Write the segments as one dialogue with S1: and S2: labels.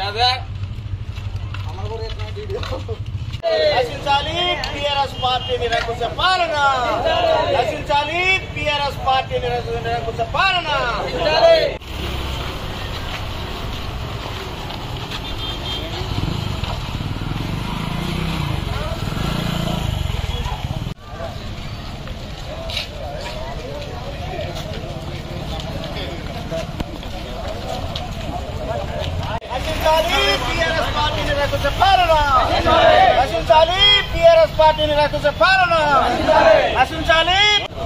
S1: నశించాలి TRS party నిరంకుశ పాలన నశించాలి టిఆర్ఎస్ పార్టీ నిరంకుశ నిరంకుశ పాలన నశించాలి టిఆర్ఎస్ పార్టీ నిరంకుశ పాలన నశించాలి టిఆర్ఎస్ పార్టీ నిరంకుశ పాలన నశించాలి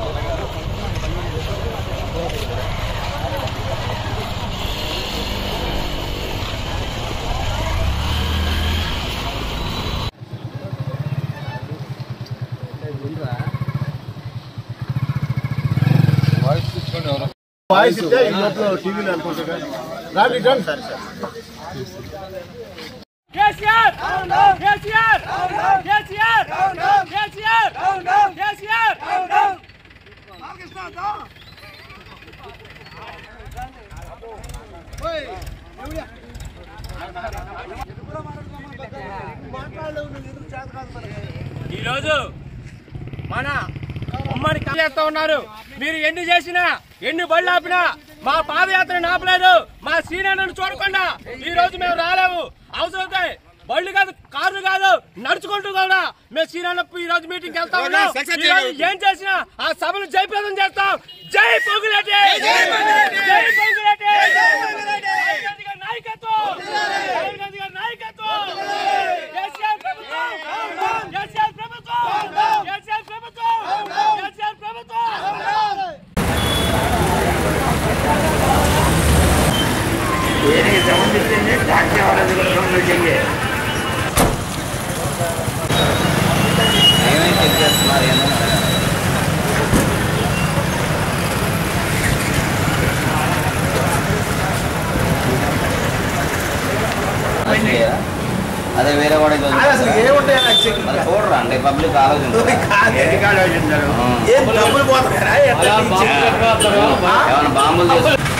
S1: వాయిస్ ఇస్తే ఈ లోపల టీవీలో అనుకుంటా రాండి రండి సార్ సార్
S2: కేసీఆర్ కేసీఆర్ కేసీఆర్ కేసీఆర్ కేసీఆర్ ఈరోజు మన ఉమ్మడి చేస్తా ఉన్నారు మీరు ఎన్ని చేసినా ఎన్ని బళ్ళు ఆపినా మా పాదయాత్ర ఆపలేదు మా సీనియర్లను చూడకుండా ఈ రోజు మేము రాలేము అవసరమైతే బళ్ళు కాదు కార్లు కాదు నడుచుకుంటూ కూడా మేము సీనియర్ ఈ రోజు మీటింగ్ వెళ్తా ఉన్నాం ఈ రోజు ఏం చేసినా ఆ సభను జయప్రదం చేస్తాం జై పొంగులేటి జై పొంగులేటి రాహుల్ గాంధీ గారి నాయకత్వం రాహుల్ గాంధీ గారి నాయకత్వం కేసీఆర్ ప్రభుత్వం కేసీఆర్ ప్రభుత్వం కేసీఆర్ ప్రభుత్వం కేసీఆర్ ప్రభుత్వం
S3: అదే వేరే వాడే
S1: అసలు ఏముంటాయి నాకు చెక్
S3: మరి చూడరా అండి పబ్లిక్ ఆలోచించారు
S1: ఏం డబ్బులు పోతున్నారా ఎట్లా
S3: ఏమైనా బాంబులు చేస్తారు